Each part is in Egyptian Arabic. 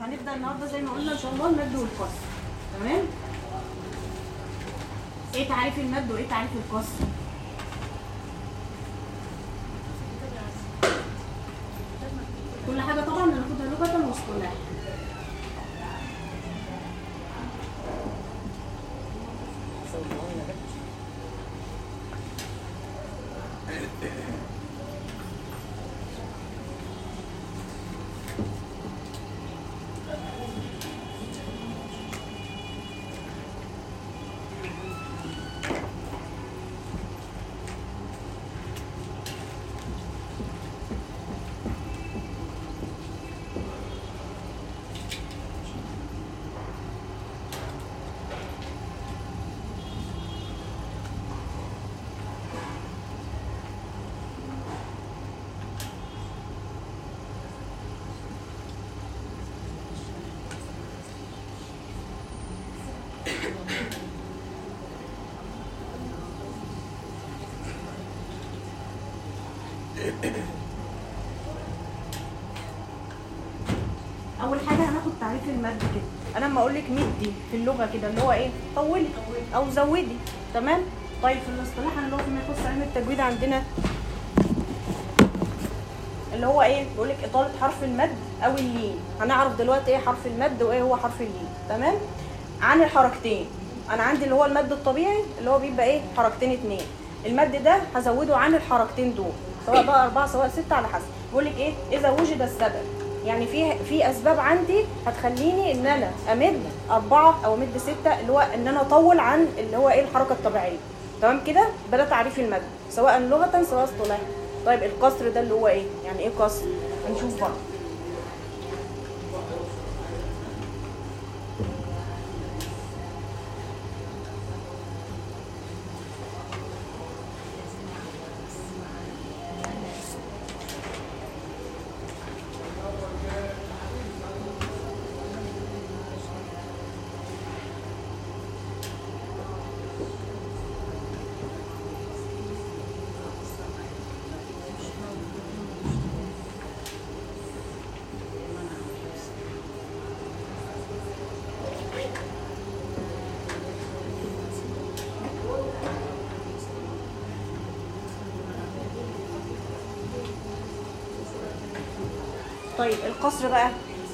هنبدا النهارده زي ما قلنا ان شاء الله المد والقصر تمام ايه تعريف المد وايه تعريف القصر كل حاجه طبعا هناخدها لغه واصطلاح اول حاجه هناخد تعريف المد كده انا لما اقول لك مدي في اللغه كده اللي هو ايه طولي او زودي تمام طيب في الاصطلاح اللي هو فيما يخص علم التجويد عندنا اللي هو ايه بيقول لك اطاله حرف المد او اللين هنعرف دلوقتي ايه حرف المد وايه هو حرف اللين تمام عن الحركتين انا عندي اللي هو المد الطبيعي اللي هو بيبقى ايه حركتين اتنين المد ده هزوده عن الحركتين دول سواء بقى أربعة سواء ستة على حسب بيقول لك ايه اذا وجد السبب يعني في في اسباب عندي هتخليني ان انا امد اربعه او امد سته اللي هو ان انا اطول عن اللي هو ايه الحركه الطبيعيه تمام كده ده ده تعريف المد سواء لغه سواء اصطلاحا طيب القصر ده اللي هو ايه يعني ايه قصر هنشوف بقى طيب القصر بقى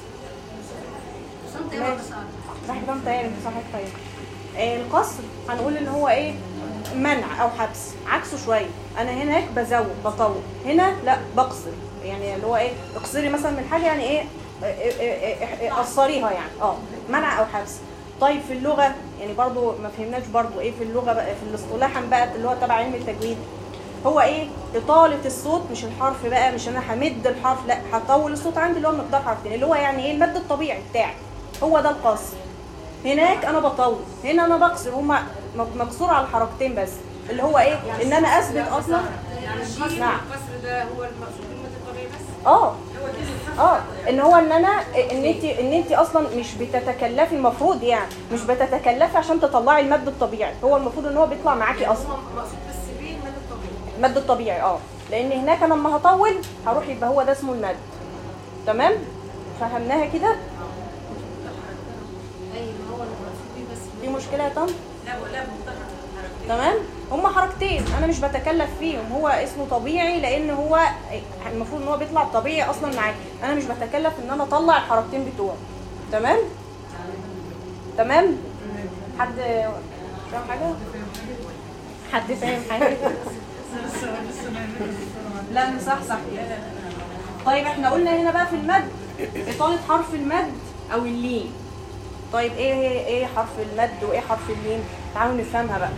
ماشي. صح كده تاني انت صح طيب آه القصر هنقول ان هو ايه منع او حبس عكسه شويه انا هناك بزود بطول هنا لا بقصر يعني اللي هو ايه اقصري مثلا من حاجه يعني ايه آه، آه، آه، آه، قصريها يعني اه منع او حبس طيب في اللغه يعني برضو ما فهمناش برضو ايه في اللغه بقى في الاصطلاح بقى اللي هو تبع علم التجويد هو ايه اطاله الصوت مش الحرف بقى مش انا همد الحرف لا هطول الصوت عندي اللي هو مقدار حرفين اللي هو يعني ايه المد الطبيعي بتاعي هو ده القصر هناك انا بطول هنا انا بقصر هما م- مقصور على الحركتين بس اللي هو ايه ان انا اثبت اصلا يعني القصر نعم. القصر ده هو المقصود بالمد الطبيعي بس اه هو كده اه ان هو ان انا ان انت ان انت اصلا مش بتتكلفي المفروض يعني مش بتتكلفي عشان تطلعي المد الطبيعي هو المفروض ان هو بيطلع معاكي اصلا هو مقصود بس بيه المد الطبيعي المد الطبيعي اه لان هناك انا لما هطول هروح يبقى هو ده اسمه المد تمام فهمناها كده ايوه هو المقصود بيه بس في مشكله يا طنط لا لا مختلف تمام هما حركتين انا مش بتكلف فيهم هو اسمه طبيعي لان هو المفروض ان هو بيطلع طبيعي اصلا معايا انا مش بتكلف ان انا اطلع الحركتين بتوعي تمام تمام حد فاهم حاجه حد فاهم حاجه لا صح صح طيب احنا قلنا هنا بقى في المد اطاله حرف المد او اللين طيب ايه ايه ايه حرف المد وايه حرف اللين تعالوا نفهمها بقى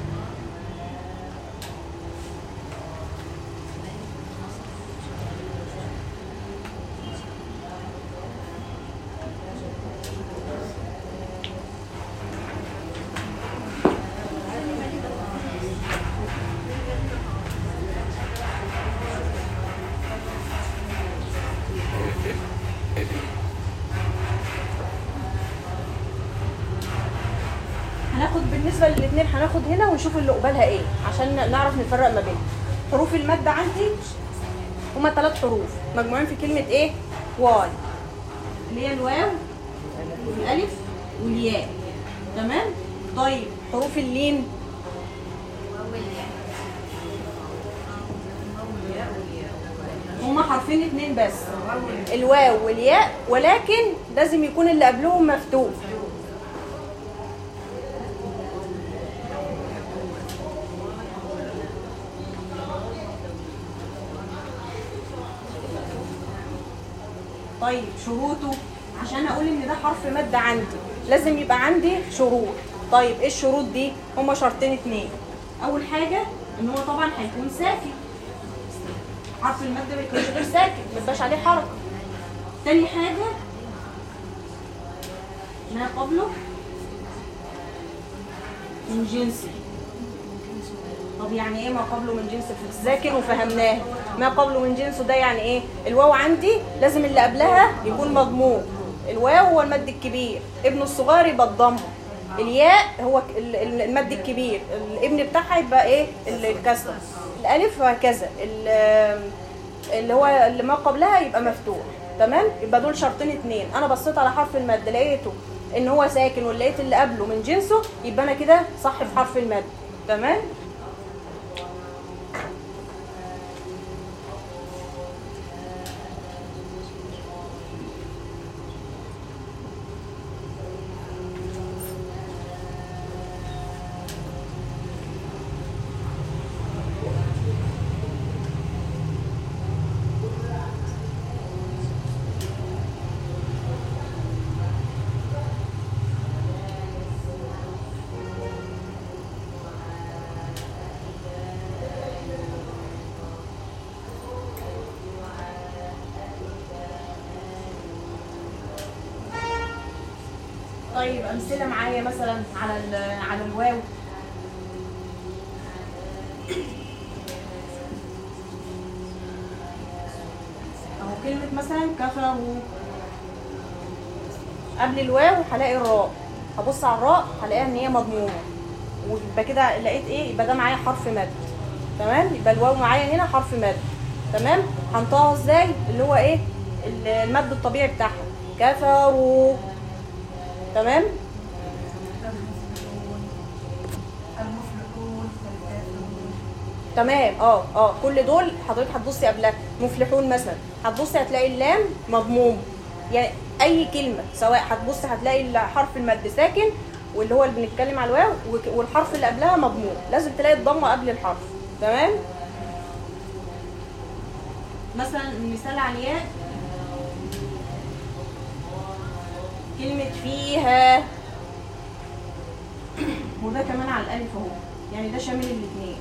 هناخد بالنسبه للاثنين هناخد هنا ونشوف اللي قبالها ايه عشان نعرف نفرق ما بينهم حروف المد عندي هما ثلاث حروف مجموعين في كلمه ايه واي اللي هي الواو والالف والياء تمام طيب حروف اللين هما حرفين اتنين بس الواو والياء ولكن لازم يكون اللي قبلهم مفتوح طيب شروطه عشان اقول ان ده حرف مد عندي لازم يبقى عندي شروط طيب ايه الشروط دي هما شرطين اتنين اول حاجه ان هو طبعا هيكون ساكن حرف المد ما يكونش غير ساكن ما يبقاش عليه حركه تاني حاجه ما قبله من جنسه طب يعني ايه ما قبله من جنس الساكن وفهمناه ما قبله من جنسه ده يعني ايه الواو عندي لازم اللي قبلها يكون مضموم الواو هو المد الكبير ابنه الصغير يبقى الضمه الياء هو ك- ال- ال- المد الكبير الابن بتاعها يبقى ايه ال- الكسر الالف وهكذا ال- اللي هو اللي ما قبلها يبقى مفتوح تمام يبقى دول شرطين اتنين انا بصيت على حرف المد لقيته ان هو ساكن ولقيت اللي قبله من جنسه يبقى انا كده صح في حرف المد تمام طيب امثله معايا مثلا على ال- على الواو اهو كلمه مثلا كفروا قبل الواو هلاقي الراء هبص على الراء هلاقيها ان هي مضمومه ويبقى كده لقيت ايه يبقى ده معايا حرف مد تمام يبقى الواو معايا هنا حرف مد تمام هنطقها ازاي اللي هو ايه ال- المد الطبيعي بتاعها كفروا تمام المفلحون الكافرون تمام اه اه كل دول حضرتك هتبصي قبلها مفلحون مثلا هتبصي هتلاقي اللام مضموم يعني اي كلمه سواء هتبصي هتلاقي حرف المد ساكن واللي هو اللي بنتكلم على الواو وك- والحرف اللي قبلها مضموم لازم تلاقي الضمه قبل الحرف تمام مثلا مثال على الياء كلمة فيها وده كمان على الألف أهو يعني ده شامل الاتنين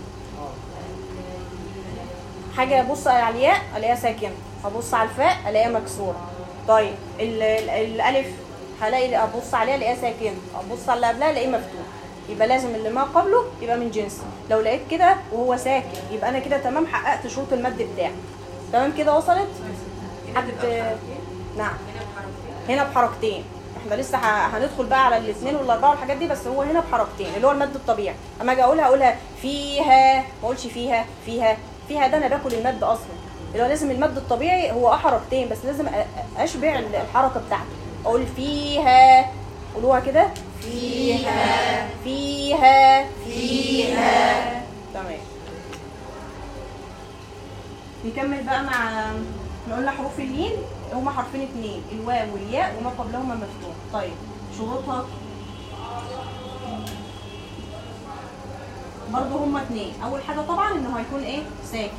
حاجة أبص على الياء ألاقيها ساكنة أبص على الفاء ألاقيها مكسورة طيب ال- ال- الألف هلاقي أبص عليها ألاقيها ساكنة أبص على اللي قبلها ألاقيه مفتوح يبقى لازم اللي ما قبله يبقى من جنسه لو لقيت كده وهو ساكن يبقى أنا كده تمام حققت شروط المد بتاعي تمام كده وصلت؟ حد نعم هنا بحركتين احنا لسه ه- هندخل بقى على الاثنين والاربعه والحاجات دي بس هو هنا بحركتين اللي هو المد الطبيعي اما اجي اقولها اقولها فيها ما اقولش فيها فيها فيها ده انا باكل المد اصلا اللي هو لازم المد الطبيعي هو اه حركتين بس لازم أ- اشبع ال- الحركه بتاعته اقول فيها قولوها كده فيها فيها فيها تمام نكمل بقى مع احنا قلنا حروف اللين هما حرفين اتنين الواو والياء وما قبلهما مفتوح طيب شروطها برضه هما اتنين اول حاجه طبعا انه هيكون ايه ساكن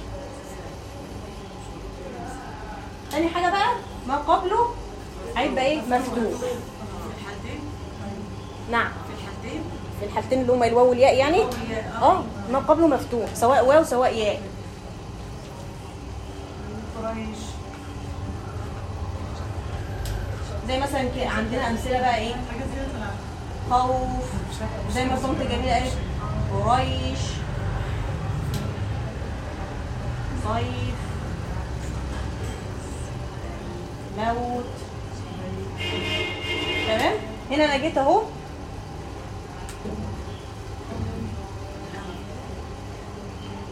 تاني حاجه بقى ما قبله هيبقى ايه مفتوح في الحالتين نعم في الحالتين في الحالتين اللي هما الواو والياء يعني اه ما قبله مفتوح سواء واو سواء ياء قريش زي مثلا كده عندنا امثله بقى ايه حاجة زي طلع خوف زي ما صمت جميلة قالت قريش صيف موت تمام هنا انا جيت اهو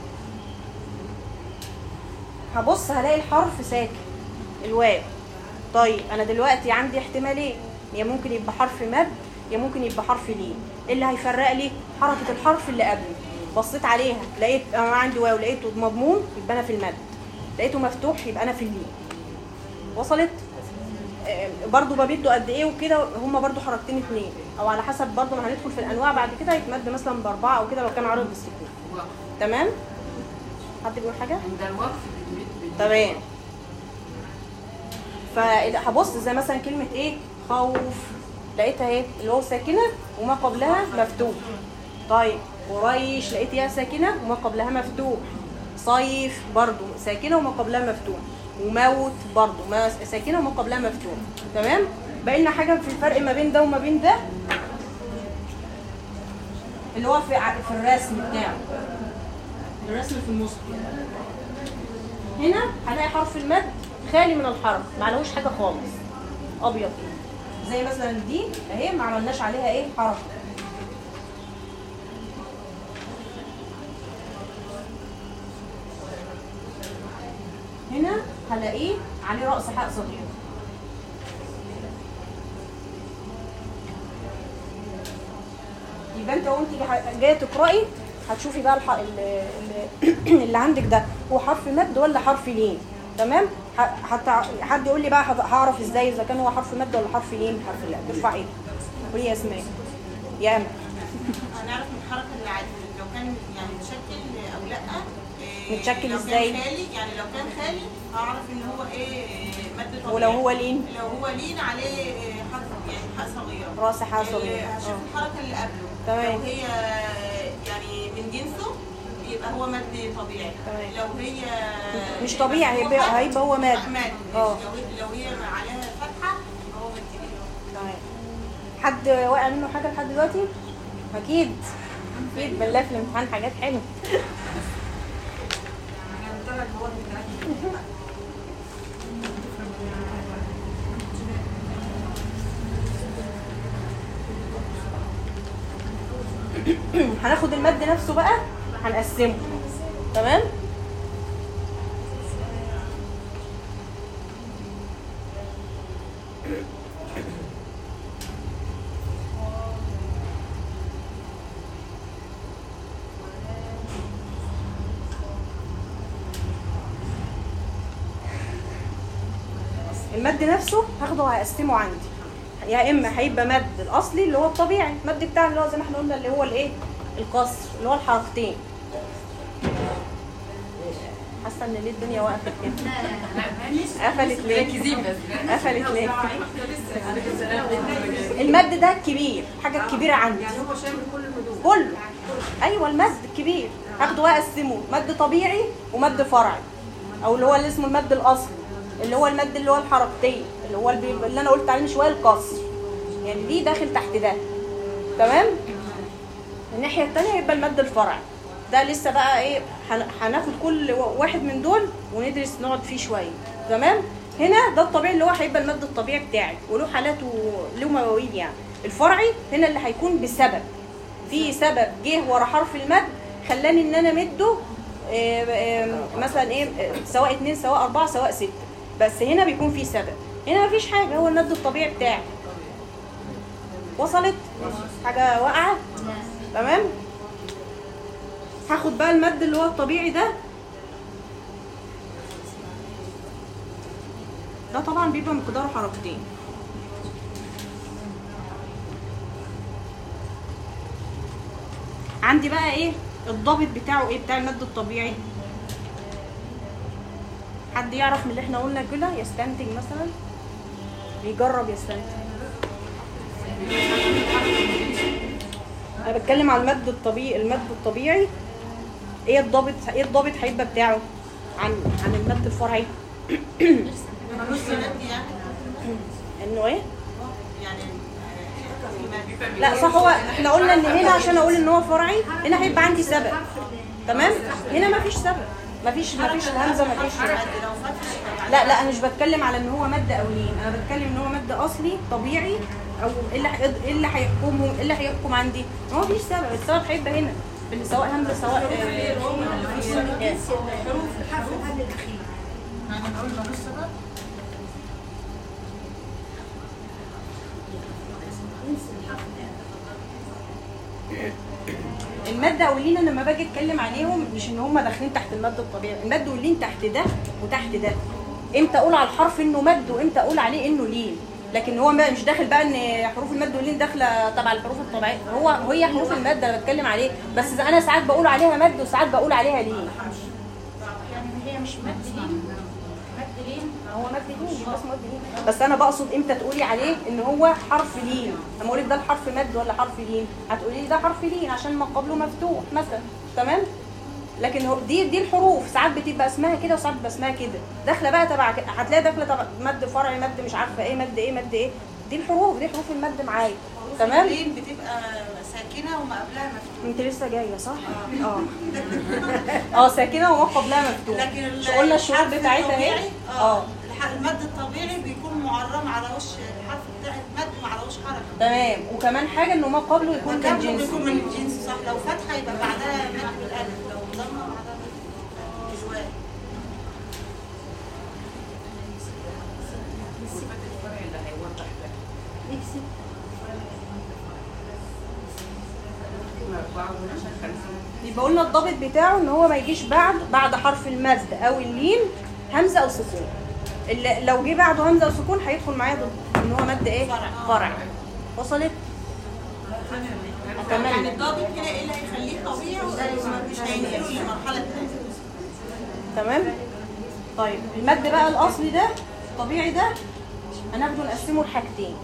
هبص هلاقي الحرف ساكن الواو طيب انا دلوقتي عندي احتمالين يا ممكن يبقى حرف مد يا ممكن يبقى حرف لين إيه اللي هيفرق لي حركه الحرف اللي قبله بصيت عليها لقيت انا عندي واو لقيته مضمون يبقى انا في المد لقيته مفتوح يبقى انا في اللين وصلت آه، برضو بمده قد ايه وكده هما برضو حركتين اتنين او على حسب برضو ما هندخل في الانواع بعد كده يتمد مثلا باربعه او كده لو كان عرض بالسكون وقف. تمام حد بيقول حاجه عند الوقف بتمد بال- تمام فهبص زي مثلا كلمة ايه خوف لقيتها ايه اللي هو ساكنة وما قبلها مفتوح طيب قريش لقيت ساكنة وما قبلها مفتوح صيف برضو ساكنة وما قبلها مفتوح وموت برضو ما ساكنة وما قبلها مفتوح تمام بقى لنا حاجة في الفرق ما بين ده وما بين ده اللي هو في ع- في الرسم بتاعه الرسم في النص هنا هلاقي حرف المد خالي من الحرف ما عليهوش حاجه خالص ابيض زي مثلا دي اهي ما عملناش عليها ايه حرف هنا هلاقيه عليه رأس حق صغير يبقى انت وانت جا- جايه تقراي هتشوفي بقى الح... ال- ال- اللي عندك ده هو حرف مد ولا حرف لين تمام ح- حتى حد يقول لي بقى هت- هعرف ازاي اذا كان هو حرف مد ولا حرف لين حرف لا ترفع ايه قولي يا اسماء يا امل هنعرف من الحركه اللي عادي لو كان يعني متشكل او لا إيه، متشكل لو إزاي؟ كان خالي يعني لو كان خالي هعرف ان هو ايه مد طبيعي ولو هو لين لو هو لين عليه إيه، حرف يعني حق صغير راس حق اللي صغير هشوف اه الحركه اللي قبله تمام. لو هي يعني من جنسه يبقى هو مد طبيعي تمام. لو هي مش طبيعي هيبقى هيبقى هو ماد مد اه لو لو هي عليها فتحه يبقى هو مد كبير تمام حد واقع منه حاجه لحد دلوقتي اكيد اكيد بالله في الامتحان حاجات حلوه هنطلع المواد بتاعتنا هناخد المد نفسه بقى هنقسمه تمام المد نفسه هاخده هقسمه عندي يا اما هيبقى مد الاصلي اللي هو الطبيعي المد بتاعنا اللي هو زي ما احنا قلنا اللي هو الايه القصر اللي هو الحركتين حاسه ان ليه الدنيا وقفت كده قفلت ليه ركزين بس قفلت ليه المد ده الكبير حاجه الكبيره عندي يعني هو شامل كل الهدوء كله ايوه المد الكبير هاخده واقسمه مد طبيعي ومد فرعي او اللي هو اللي اسمه المد الاصلي اللي هو المد اللي هو الحركتين اللي هو اللي, اللي انا قلت عليه من شويه القصر يعني دي داخل تحت ده تمام الناحيه الثانيه يبقى المد الفرعي ده لسه بقى ايه هن- هناخد كل واحد من دول وندرس نقعد فيه شويه تمام هنا ده الطبيعي اللي هو هيبقى المد الطبيعي بتاعي وله حالاته له مواويل يعني الفرعي هنا اللي هيكون بسبب في سبب جه ورا حرف المد خلاني ان انا مده آه، آه، مثلا ايه آه، سواء اتنين سواء اربعه سواء سته بس هنا بيكون في سبب هنا مفيش حاجه هو المد الطبيعي بتاعي وصلت حاجه واقعه تمام هاخد بقى المد اللي هو الطبيعي ده ده طبعا بيبقى مقداره حركتين عندي بقى ايه الضابط بتاعه ايه بتاع المد الطبيعي حد يعرف من اللي احنا قلنا كده يستنتج مثلا يجرب يستنتج انا بتكلم على المد الطبيعي المد الطبيعي ايه الضابط ايه الضابط هيبقى بتاعه عن عن المد الفرعي ملوش مد يعني انه ايه يعني آه، في مد. لا صح هو احنا قلنا ان هنا عشان اقول ان هو فرعي هنا هيبقى عندي سبب تمام هنا مفيش سبب مفيش مفيش همزه مفيش مد لو فتح يبقى لا لا انا مش بتكلم على ان هو مد او لين انا بتكلم ان هو مد اصلي طبيعي او ايه اللي هي- ايه اللي هيحكمهم ايه اللي هيحكم عندي هو مفيش سبب السبب هيبقى هنا بال- سواء همزه سواء آه، حروف حرف الهد الاخير يعني نقول ملوش سبب المادة واللين انا لما باجي اتكلم عليهم مش ان هم داخلين تحت المد الطبيعي المد واللين تحت ده وتحت ده امتى اقول على الحرف انه مد وامتى اقول عليه انه لين لكن هو ما- مش داخل بقى ان حروف المد واللين داخله تبع الحروف الطبيعيه هو هي حروف المد انا بتكلم عليه بس انا ساعات بقول عليها مد وساعات بقول عليها لين يعني هي مش مد لين مد لين هو مد لين مش اسمه مد لين بس انا بقصد امتى تقولي عليه ان هو حرف لين اما اقول لك ده الحرف مد ولا حرف لين هتقولي لي ده حرف لين عشان ما قبله مفتوح مثلا تمام لكن هو دي دي الحروف ساعات بتبقى اسمها كده وساعات بتبقى اسمها كده داخله بقى تبع ك- هتلاقي داخله تبع مد فرعي مد مش عارفه ايه مد ايه مد ايه دي الحروف دي حروف المد معايا تمام اللين بتبقى ساكنه وما قبلها مفتوح انت لسه جايه صح اه اه ساكنه وما قبلها مفتوح لكن ال- مش قلنا الشروط الحرف بتاعتها اهي الطبيعي، اه اه الح- المد الطبيعي بيكون معرم على وش الحرف بتاع المد وعلى وش حركه تمام وكمان حاجه انه ما قبله يكون من وكان جنس بيكون من الجنس صح لو فتحه يبقى بعدها مد بالالف لو ضمه بعدها مد جواه يبقى قلنا الضابط بتاعه ان هو ما يجيش بعد بعد حرف المد او اللين همزه او سكون اللي لو جه بعده همزه او سكون هيدخل معايا ضد ان هو مد ايه فرع. فرع وصلت يعني اتمنى الضابط هنا ايه اللي هيخليه طبيعي ومش هينقله لمرحله ثانيه تمام طيب المد بقى الاصلي ده الطبيعي ده هناخده نقسمه لحاجتين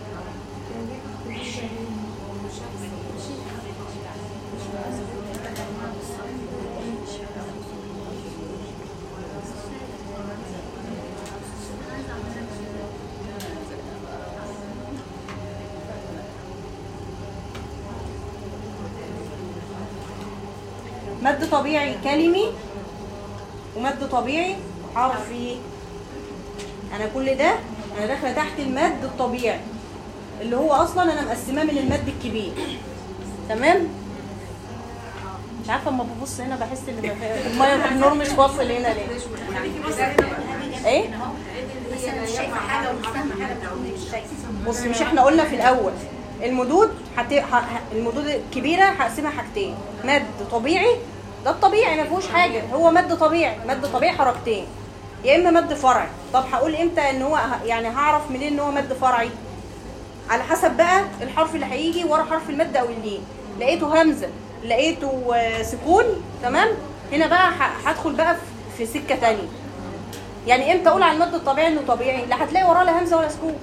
مد طبيعي كلمي ومد طبيعي حرفي انا كل ده انا داخله تحت المد الطبيعي اللي هو اصلا انا مقسماه من المد الكبير تمام مش عارفه اما ببص هنا بحس ان مف- الميه النور مش واصل هنا ليه ايه بس انا مش شايفه حاجه ومش فاهمه حاجه بتقولي مش شايفه بص مش احنا قلنا في الاول المدود حت... ح... ح- المدود الكبيره هقسمها حاجتين مد طبيعي ده الطبيعي ما فيهوش حاجه هو مد طبيعي مد طبيعي حركتين يا اما مد فرعي طب هقول امتى ان هو ه- يعني هعرف منين ان هو مد فرعي على حسب بقى الحرف اللي هيجي ورا حرف المد او اللين لقيته همزه لقيته آه، سكون تمام هنا بقى ه- هدخل بقى في- في سكه تانية يعني امتى اقول على المد الطبيعي انه طبيعي لا هتلاقي وراه لا همزه ولا سكون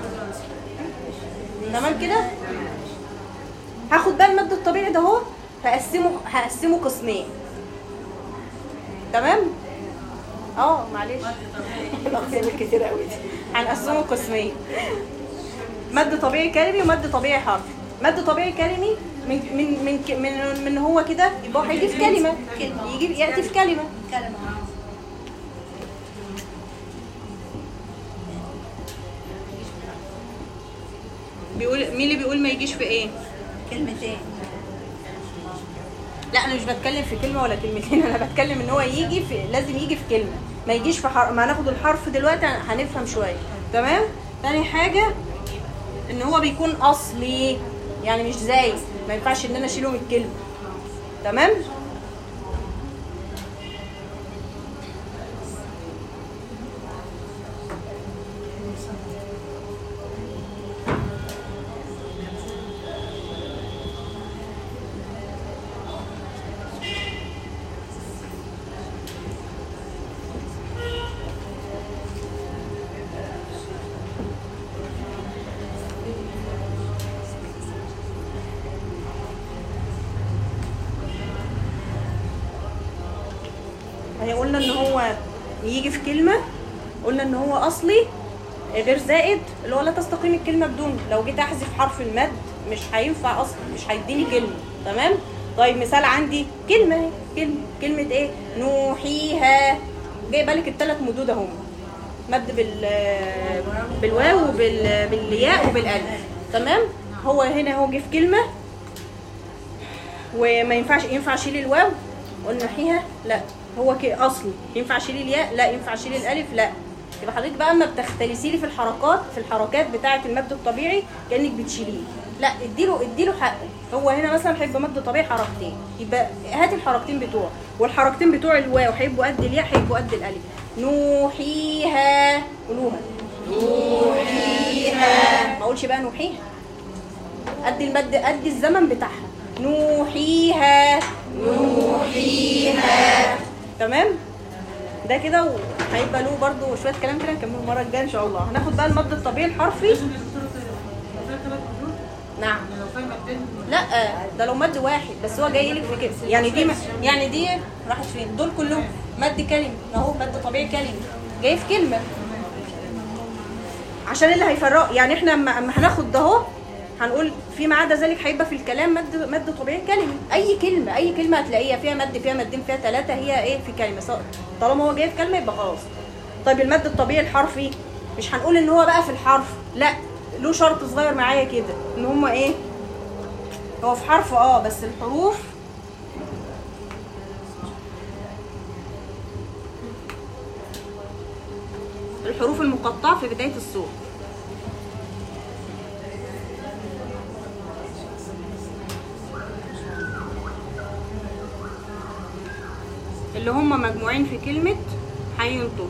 تمام كده هاخد بقى المد الطبيعي ده اهو هقسمه هقسمه قسمين تمام اه معلش الاقسام الكتير قوي دي هنقسمه قسمين مد طبيعي كلمي ومد طبيعي حرفي مد طبيعي كلمي من من من ك- من, من هو كده يبقى هو هيجي في كلمه يجي ياتي في كلمه كلمه بيقول مين اللي بيقول ما يجيش في ايه كلمتين لا انا مش بتكلم في كلمه ولا كلمتين انا بتكلم ان هو يجي في لازم يجي في كلمه ما يجيش في حرف ما هناخد الحرف دلوقتي هنفهم شويه تمام تاني حاجه ان هو بيكون اصلي يعني مش زي ما ينفعش ان انا اشيله من الكلمه تمام هي قلنا ان هو يجي في كلمه قلنا ان هو اصلي غير زائد اللي هو لا تستقيم الكلمه بدون لو جيت احذف حرف المد مش هينفع اصلا مش هيديني كلمه تمام طيب مثال عندي كلمه اهي كلمه كلمه ايه نوحيها جايبه لك الثلاث مدود اهم مد بال بالواو وبال بالياء وبالالف تمام هو هنا هو جه في كلمه وما ينفعش ينفع اشيل الواو ونحيها لا هو كي اصلي ينفع اشيل الياء لا ينفع اشيل الالف لا يبقى حضرتك بقى اما بتختلسي لي في الحركات في الحركات بتاعه المد الطبيعي كانك بتشيليه لا اديله اديله حقه هو هنا مثلا هيبقى مد طبيعي حركتين يبقى هاتي الحركتين بتوعه والحركتين بتوع الواو هيبقوا قد الياء هيبقوا قد الالف نوحيها قولوها نوحيها ما اقولش بقى نوحيها قد المد قد الزمن بتاعها نوحيها نوحيها تمام ده كده وهيبقى له برضو شويه كلام كده نكمله المره الجايه ان شاء الله هناخد بقى المد الطبيعي الحرفي لازم الدكتور فيها ثلاث مدود نعم لو فيها مادين لا ده لو مد واحد بس هو جاي لك في كده يعني دي يعني دي راحت فين دول كلهم مد كلمه اهو مد طبيعي كلمه جاي في كلمه عشان اللي هيفرق يعني احنا اما أما هناخد ده اهو هنقول فيما عدا ذلك هيبقى في الكلام مد مد طبيعي كلمه اي كلمه اي كلمه هتلاقيها فيها مد فيها مدين فيها ثلاثه هي ايه في كلمه سواء- طالما هو جاي في كلمه يبقى خلاص طيب المد الطبيعي الحرفي مش هنقول ان هو بقى في الحرف لا له شرط صغير معايا كده ان هما ايه هو في حرف اه بس الحروف الحروف المقطعة في بداية الصوت اللي هم مجموعين في كلمة حي طول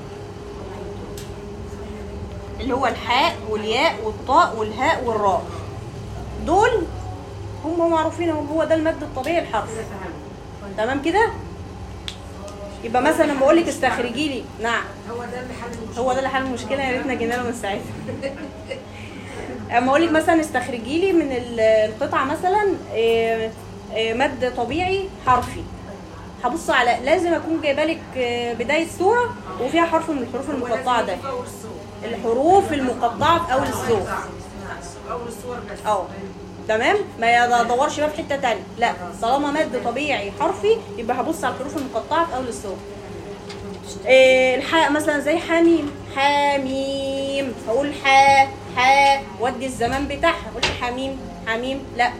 اللي هو الحاء والياء والطاء والهاء والراء دول هم معروفين هم هو ده المد الطبيعي الحرفي تمام كده يبقى مثلا لما اقول لك استخرجي لي نعم هو ده اللي حل المشكله هو ده اللي حل المشكله يا ريتنا جينا له من ساعتها اما اقول لك مثلا استخرجي لي من ال- القطعه مثلا آه، آه، مد طبيعي حرفي هبص على لازم اكون جايبه لك آه، بدايه سوره وفيها حرف من الحروف المقطعه ده اول الصور الحروف المقطعه في اول السوره اول الصور بس اه تمام ما يدورش بقى في حته تانية لا طالما مد طبيعي حرفي يبقى هبص على الحروف المقطعه في اول الصوت إيه الحاء مثلا زي حميم حميم هقول حا حا ودي الزمان بتاعها قلت حميم حميم لا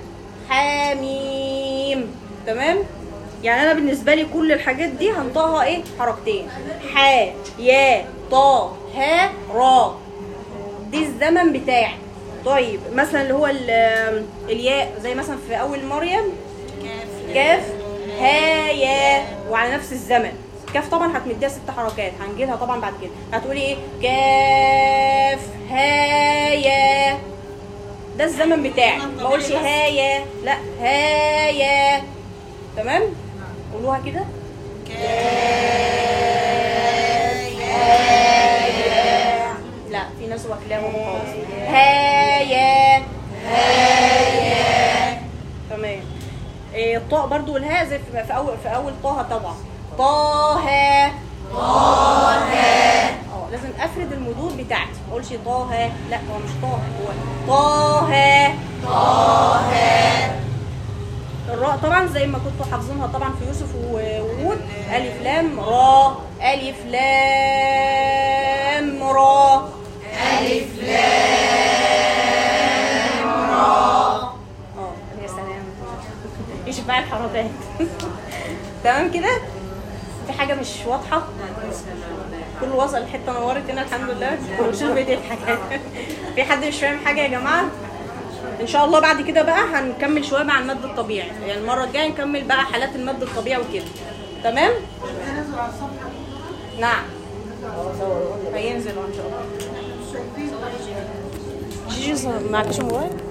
حميم تمام يعني انا بالنسبه لي كل الحاجات دي هنطقها ايه حركتين حا يا طا ها را دي الزمن بتاعي طيب مثلا اللي هو ال- الياء زي مثلا في اول مريم كاف ها يا وعلى نفس الزمن كاف طبعا هتمديها ست حركات هنجيلها طبعا بعد كده هتقولي ايه كاف ها يا ده الزمن بتاعي ما اقولش ها يا لا ها يا تمام قولوها كده لا في ناس واكلاهم خالص هايا هايا تمام إيه الطاء برضو والهاء زي في في اول في اول طه طبعا طه طه اه لازم افرد المدود بتاعتي ما اقولش طه لا هو مش طه هو طه طه الراء طبعا زي ما كنتوا حافظينها طبعا في يوسف و- وهود الف لام را الف لام را اه يا سلام يشبع الحركات تمام كده في حاجه مش واضحه كل وصل الحته نورت هنا الحمد لله مش الفيديو الحاجات في حد مش فاهم حاجه يا جماعه ان شاء الله بعد كده بقى هنكمل شويه مع المد الطبيعي يعني المره الجايه نكمل بقى حالات المد الطبيعي وكده تمام نعم هينزل ان شاء الله جيجي معكش موبايل